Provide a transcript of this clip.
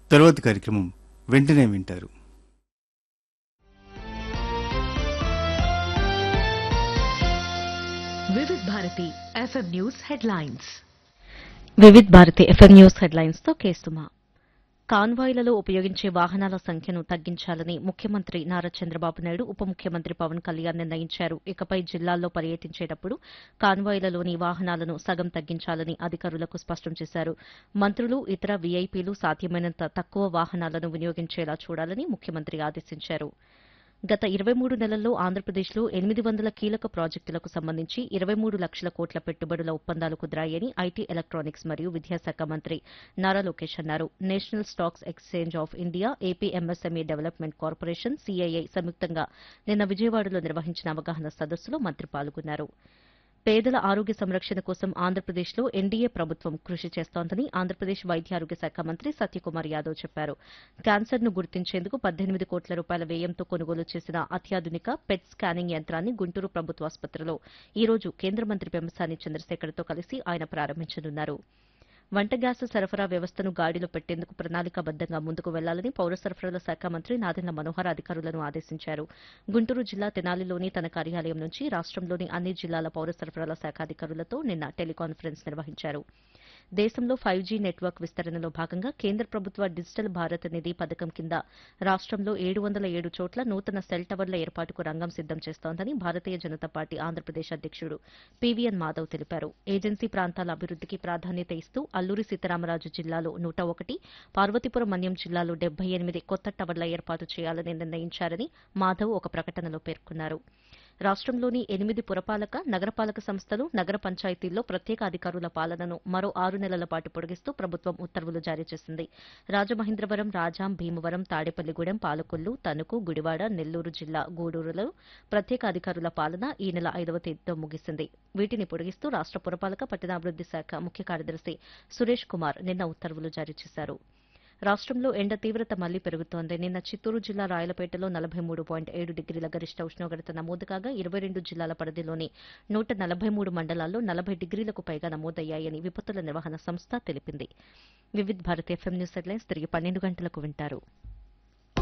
తర్వాత కార్యక్రమం వెంటనే వింటారు Vividh Bharati FM news headlines Vividh Bharati FM news headlines తో కేసుమా కాన్వాయ్లలో ఉపయోగించే వాహనాల సంఖ్యను తగ్గించాలని ముఖ్యమంత్రి నారా చంద్రబాబు నాయుడు ఉప ముఖ్యమంత్రి పవన్ కళ్యాణ్ నిర్ణయించారు ఇకపై జిల్లాల్లో పర్యటించేటప్పుడు కాన్వాయ్లలోని వాహనాలను సగం తగ్గించాలని అధికారులకు స్పష్టం చేశారు మంత్రులు ఇతర వీఐపీలు సాధ్యమైనంత తక్కువ వాహనాలను వినియోగించేలా చూడాలని ముఖ్యమంత్రి ఆదేశించారు గత ఇరవై మూడు నెలల్లో ఆంధ్రప్రదేశ్లో ఎనిమిది వందల కీలక ప్రాజెక్టులకు సంబంధించి ఇరవై మూడు లక్షల కోట్ల పెట్టుబడుల ఒప్పందాలు కుదిరాయని ఐటీ ఎలక్ట్రానిక్స్ మరియు విద్యాశాఖ మంత్రి నారా లోకేష్ అన్నారు national stocks exchange of India AP MSME development corporation CII సంయుక్తంగా నిన్న విజయవాడలో నిర్వహించిన అవగాహన సదస్సులో మంత్రి పాల్గొన్నారు పేదల ఆరోగ్య సంరక్షణ కోసం ఆంధ్రప్రదేశ్లో ఎన్డీఏ ప్రభుత్వం కృషి చేస్తోందని ఆంధ్రప్రదేశ్ వైద్య ఆరోగ్య శాఖ మంత్రి సత్యకుమార్ యాదవ్ చెప్పారు క్యాన్సర్ను గుర్తించేందుకు పద్దెనిమిది కోట్ల రూపాయల వ్యయంతో కొనుగోలు చేసిన అత్యాధునిక పెట్ స్కానింగ్ యంత్రాన్ని గుంటూరు ప్రభుత్వ ఆసుపత్రిలో ఈ రోజు కేంద్ర మంత్రి పెమ్మసాని చంద్రశేఖర్తో కలిసి ఆయన ప్రారంభించనున్నారు వంట గ్యాస్ సరఫరా వ్యవస్థను గాడిలో పెట్టేందుకు ప్రణాళికాబద్దంగా ముందుకు వెళ్లాలని పౌర సరఫరాల శాఖ మంత్రి నాదెండ్ల మనోహర్ అధికారులను ఆదేశించారు గుంటూరు జిల్లా తెనాలిలోని తన కార్యాలయం నుంచి రాష్ట్రంలోని అన్ని జిల్లాల పౌర సరఫరాల శాఖ అధికారులతో నిన్న టెలికాన్ఫరెన్స్ నిర్వహించారు దేశంలో ఫైవ్ జీ నెట్వర్క్ విస్తరణలో భాగంగా కేంద్ర ప్రభుత్వ డిజిటల్ భారత్ నిధి పథకం కింద రాష్ట్రంలో ఏడు వందల ఏడు చోట్ల నూతన సెల్ టవర్ల ఏర్పాటుకు రంగం సిద్దం చేస్తోందని భారతీయ జనతా పార్టీ ఆంధ్రప్రదేశ్ అధ్యక్షుడు పీవీఎన్ మాధవ్ తెలిపారు ఏజెన్సీ ప్రాంతాల అభివృద్దికి ప్రాధాన్యత ఇస్తూ అల్లూరి సీతారామరాజు జిల్లాలో నూట ఒకటి పార్వతీపురం మన్యం జిల్లాలో డెబ్బై ఎనిమిది కొత్త టవర్ల ఏర్పాటు చేయాలని నిర్ణయించారని మాధవ్ ఒక ప్రకటనలో పేర్కొన్నారు రాష్ట్రంలోని ఎనిమిది పురపాలక నగరపాలక సంస్థలు నగర పంచాయతీల్లో ప్రత్యేక అధికారుల పాలనను మరో ఆరు నెలల పాటు పొడిగిస్తూ ప్రభుత్వం ఉత్తర్వులు జారీ చేసింది రాజమహేంద్రవరం రాజాం భీమవరం తాడేపల్లిగూడెం పాలకొల్లు తణుకు గుడివాడ నెల్లూరు జిల్లా గూడూరులో ప్రత్యేక అధికారుల పాలన ఈ నెల ఐదవ తేదీతో ముగిసింది వీటిని పొడిగిస్తూ రాష్ట్ర పురపాలక పట్టణాభివృద్ది శాఖ ముఖ్య కార్యదర్శి సురేష్ కుమార్ నిన్న ఉత్తర్వులు జారీ చేశారు రాష్ట్రంలో ఎండ తీవ్రత మళ్లీ పెరుగుతోంది నిన్న చిత్తూరు జిల్లా రాయలపేటలో నలభై మూడు పాయింట్ ఏడు డిగ్రీల గరిష్ట ఉష్ణోగ్రత నమోదు కాగా ఇరవై రెండు జిల్లాల పరిధిలోని నూట నలభై మూడు మండలాల్లో నలభై డిగ్రీలకు పైగా నమోదయ్యాయని విపత్తుల నిర్వహణ సంస్థ తెలిపింది Vividh Bharat FM news headlines తిరిగి పన్నెండు గంటలకు వింటారు